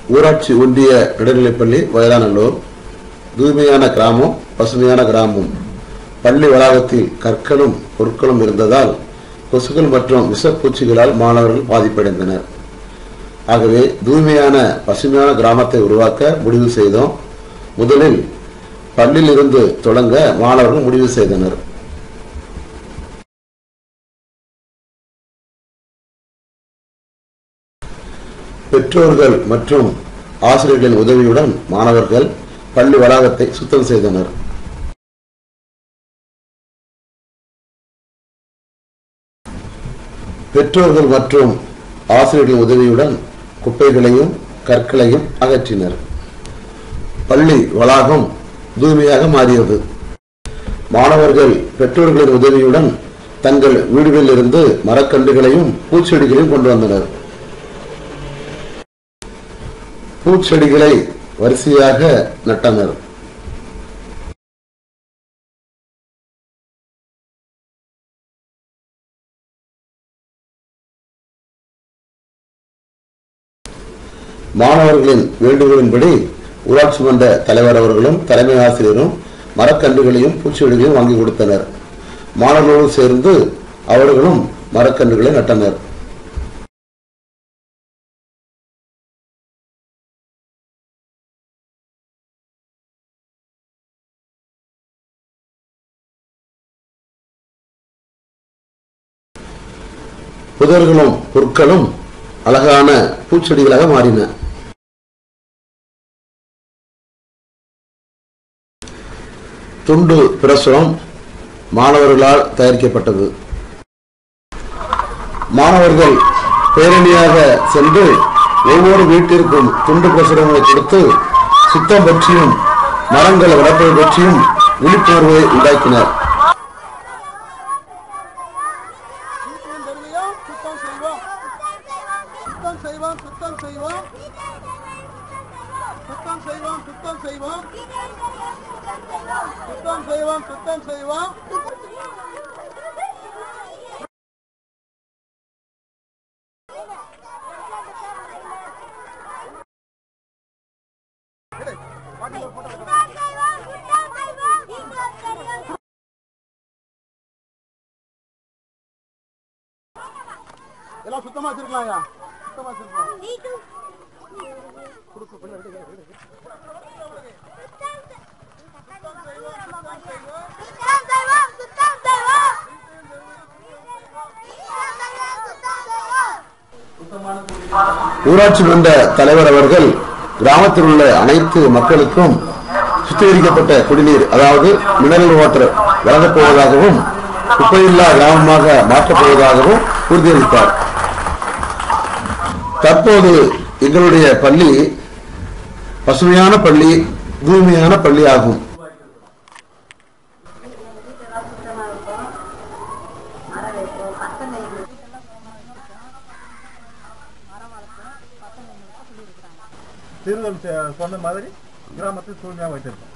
ஊராட்சி ஒன்றிய நடுநிலைப்பள்ளி வயதானல்லூர் தூய்மையான கிராமம் பசுமையான கிராமம் பள்ளி வளாகத்தில் கற்களும் பொருட்களும் இருந்ததால் கொசுக்கள் மற்றும் விஷப்பூச்சிகளால் மாணவர்கள் பாதிப்படைந்தனர் ஆகவே தூய்மையான பசுமையான கிராமத்தை உருவாக்க முடிவு செய்தோம் முதலில் பள்ளியில் இருந்து தொடங்க மாணவர்கள் முடிவு செய்தனர் பெற்றோர்கள் மற்றும் ஆசிரியர்களின் உதவியுடன் மாணவர்கள் பள்ளி வளாகத்தை சுத்தம் செய்தனர் பெற்றோர்கள் மற்றும் ஆசிரியர்களின் உதவியுடன் குப்பைகளையும் கற்களையும் அகற்றினர் பள்ளி வளாகம் தூய்மையாக மாறியது மாணவர்கள் பெற்றோர்களின் உதவியுடன் தங்கள் வீடுகளில் இருந்து மரக்கன்றுகளையும் பூச்செடிகளையும் கொண்டு வந்தனர் பூச்செடிகளை வரிசையாக நட்டனர் மாணவர்களின் வேண்டுகோளின்படி ஊராட்சி மன்ற தலைவர் அவர்களும் தலைமை ஆசிரியரும் மரக்கன்றுகளையும் பூச்செடிகளையும் வாங்கி கொடுத்தனர் மாணவர்களோடு சேர்ந்து அவர்களும் மரக்கன்றுகளை நட்டனர் புதர்களும் புற்களும் அழகான பூச்செடிகளாக மாறின துண்டு பிரசுரம் மாணவர்களால் தயாரிக்கப்பட்டது மாணவர்கள் பேரணியாக சென்று ஒவ்வொரு வீட்டிற்கும் துண்டு பிரசுரங்களை கொடுத்து சுத்தம் பற்றியும் மரங்களை வளர்ப்பது பற்றியும் விழிப்புணர்வை உண்டாக்கினர் வீட்டின் பெருமையும் சுத்தம் செய்வோம் சுத்தம் செய்வோம் சுத்தம் செய்வோம் சுத்தம் செய்வோம் சுத்தம் செய்வோம் சுத்தம் செய்வோம் சுத்தம் செய்வோம் எல்லாம் சுத்தமா வச்சிருக்கலாம்யா சுத்தமா வச்சிருக்கலாம் சுத்தம் செய்வோம் சுத்தம் செய்வோம் சுத்தம் செய்வோம் ஊராட்சி மன்ற தலைவர் அவர்கள் கிராமத்தில் உள்ள அனைத்து மக்களுக்கும் சுத்திகரிக்கப்பட்ட குடிநீர் அதாவது மினரல் வாட்டர் வழங்கப் போவதாகவும் குப்பையில்லா கிராமமாக மாற்றப் போவதாகவும் உறுதியளித்தார் தற்போது எங்களுடைய பள்ளி பசுமையான பள்ளி தூய்மையான பள்ளி ஆகும் திருவள் சொன்ன மாதிரி கிராமத்தை தூய்மையாக வைத்திருக்கோம்